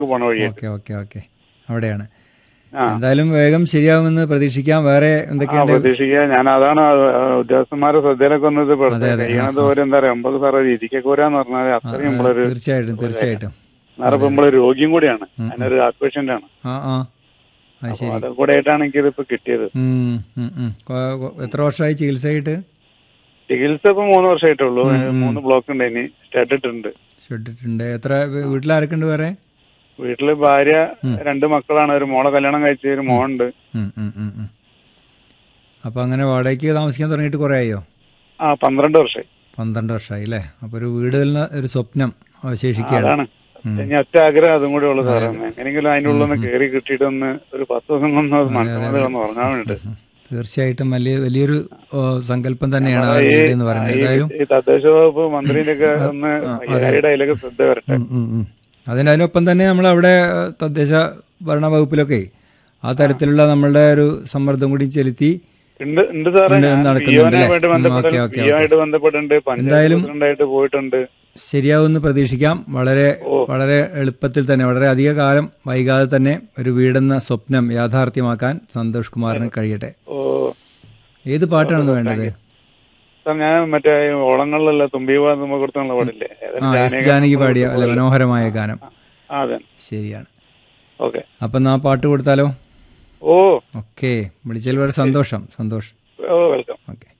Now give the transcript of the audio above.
പോണ വഴിയായിട്ട് okay okay okay അവിടെയാണ് ആ എന്തായാലും വേഗം ശരിയാവുമെന്ന് പ്രതീക്ഷിക്കാം വേറെ ആ എന്തൊക്കെയുണ്ട് പ്രതീക്ഷിക്കുക ഞാൻ അതാണ് ഉദ്യോഗസ്ഥന്മാരെ ശ്രദ്ധയിലൊക്കെ വന്നത് അതെ, അതെ. കഴിയണത് ഒരു എന്താ പറയാ ഒമ്പത് സാറേ രീതിക്കൊക്കെ വരാന്ന് പറഞ്ഞാൽ അത്രയും നമ്മളൊരു തീർച്ചയായിട്ടും തീർച്ചയായിട്ടും വേറെ ഇപ്പൊ നമ്മളൊരു രോഗിയും കൂടിയാണ് അതിനൊരു ഹാർട്ട് പേഷ്യന്റ് ആണ് ആ ആ അത് അപ്പൊ ശരി അത് കൂടെ ആയിട്ടാണ് എനിക്ക് ഇതിപ്പോ കിട്ടിയത് ഉം, ഉം, ഉം. കൊ- കൊ- എത്ര വർഷമായി ചികിത്സയായിട്ട് ചികിത്സ ഇപ്പൊ മൂന്ന് വർഷമായിട്ടുള്ളൂ മൂന്ന് ബ്ലോക്ക് ഉണ്ട് ഇനി സ്റ്റഡ് ഇട്ടിട്ടുണ്ട് ഷെഡിട്ടുണ്ട് എത്ര വീ- വീട്ടിലാരൊക്കെ ഉണ്ട് വേറെ വീട്ടില് ഭാര്യ രണ്ട് മക്കളാണ് ഒരു മോളെ കല്യാണം കഴിച്ച ഒരു മോനുണ്ട് ഉം, ഉം, ഉം, ഉം. അപ്പൊ അങ്ങനെ വാടകയ്ക്ക് താമസിക്കാൻ തുടങ്ങിയിട്ട് കുറേ ആയോ ആ പന്ത്രണ്ട് വർഷമായി പന്ത്രണ്ട് വർഷമായി അല്ലേ അപ്പൊ ഒരു വീട് എന്ന ഒരു സ്വപ്നം അവശേഷിക്കുകയാണ് അതാണ് ഇനി ഒറ്റ ആഗ്രഹം അതും കൂടെ ഉള്ളു സാറേ എങ്ങനെയെങ്കിലും അതിന്റെ ഉള്ളിൽ ഒന്ന് കയറി കിട്ടിയിട്ട് ഒന്ന് ഒരു പത്ത് ദിവസം ഒന്ന് മനസ്സിലാതെ ഒന്ന് ഉറങ്ങാൻ വേണ്ടിട്ട് ഉം. തീർച്ചയായിട്ടും വലിയ വലിയൊരു ഓ, സങ്കല്പം തന്നെയാണ് ആ വീട് എന്ന് പറയുന്നത് എന്തായാലും ഈ തദ്ദേശ വകുപ്പ് മന്ത്രിന്റെ ഒക്കെ ഒന്ന് അയ്യായിരം അതിലൊക്കെ ശ്രദ്ധ വരട്ടെ ഉം, ഉം, ഉം. അതിന് അതിനൊപ്പം തന്നെ നമ്മൾ അവിടെ ഏഹ്, തദ്ദേശ ഭരണ വകുപ്പിലൊക്കെ ആ തരത്തിലുള്ള നമ്മളുടെ ഒരു സമ്മർദ്ദം കൂടി ചെലുത്തി ഉണ്ട് ഉണ്ട് സാറേ ഉണ്ട്, ഞാൻ നടക്കുന്നുണ്ട് പിഒനെ അല്ലേ? ആയിട്ട് ഉം, ബന്ധപ്പെട്ട് ഓക്കേ, ഓക്കേ, പിഒ ബന്ധപ്പെട്ടുണ്ട് പഞ്ചായത്ത് എന്തായാലും- പ്രസിഡന്റായിട്ട് പോയിട്ടുണ്ട് ശരിയാവുമെന്ന് പ്രതീക്ഷിക്കാം വളരെ വളരെ എളുപ്പത്തിൽ തന്നെ വളരെ അധിക കാലം വൈകാതെ തന്നെ ഒരു വീടെന്ന സ്വപ്നം യാഥാർത്ഥ്യമാക്കാൻ സന്തോഷ് കുമാറിന് കഴിയട്ടെ ഓ ഏത് പാട്ടാണെന്ന് വേണ്ടത് സാർ ഞാൻ മറ്റേ ഈ ഓളങ്ങളിലുള്ള തുമ്പി തുമ്പ കൊടുത്തുള്ള പാടില്ലേ ഏതായാലും ആ എസ് ജാനകി ജാനകി പാടിയ അല്ലെ മനോഹരമായ ഗാനം ആ, അതെ ശരിയാണ് ഓക്കെ അപ്പം ആ പാട്ട് കൊടുത്താലോ ഓ ഓക്കെ വിളിച്ചതിൽ വളരെ സന്തോഷം സന്തോഷം ഓ വെൽക്കം ഓക്കെ